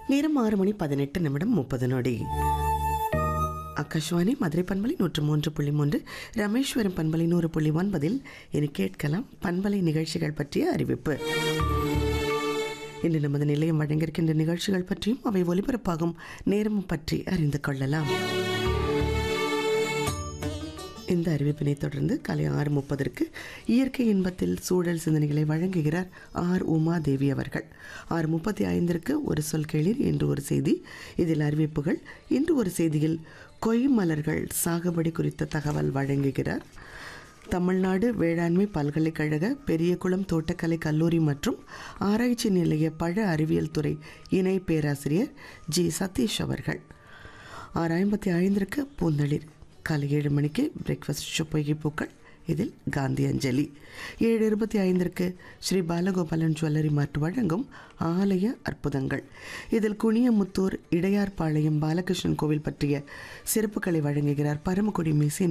நேரம் ஆறு மணி பதினெட்டு நிமிடம் முப்பது நொடி ஆகாஷ்வாணி மதுரை பண்பலை நூற்று மூன்று புள்ளி மூன்று ரமேஸ்வரம் பண்பலை நூறு புள்ளி ஒன்பதில் இனி கேட்கலாம் பண்பலை நிகழ்ச்சிகள் பற்றிய அறிவிப்பு இன்று நமது நிலையம் வழங்கியிருக்கின்ற நிகழ்ச்சிகள் பற்றியும் அவை ஒலிபரப்பாகும் நேரம் பற்றி அறிந்து கொள்ளலாம் இந்த அறிவிப்பினை தொடர்ந்து காலை ஆறு முப்பதற்கு இயற்கை இன்பத்தில் சூழல் சிந்தனைகளை வழங்குகிறார் ஆர் உமா தேவி அவர்கள் ஆறு முப்பத்தி ஐந்திற்கு ஒரு சொல் கேளீர் என்று ஒரு செய்தி இதில் அறிவிப்புகள் இன்று ஒரு செய்தியில் கொய் மலர்கள் சாகுபடி குறித்த தகவல் வழங்குகிறார் தமிழ்நாடு வேளாண்மை பல்கலைக்கழக பெரியகுளம் தோட்டக்கலை கல்லூரி மற்றும் ஆராய்ச்சி நிலைய பழ அறிவியல் துறை இணை பேராசிரியர் ஜி சதீஷ் அவர்கள் ஆறு ஐம்பத்தி ஐந்திற்கு பூந்தளிர் காலை ஏழு மணிக்கு பிரேக்ஃபாஸ்ட் சொப்பொய்கை பூக்கள் இதில் காந்தி அஞ்சலி ஏழு இருபத்தி ஐந்திற்கு ஸ்ரீ பாலகோபாலன் ஜுவல்லரி மார்ட் வழங்கும் ஆலய அற்புதங்கள் இதில் குனியமுத்தூர் இடையார்பாளையம் பாலகிருஷ்ணன் கோவில் பற்றிய சிறப்புகளை வழங்குகிறார் பரமக்குடி மிஸ்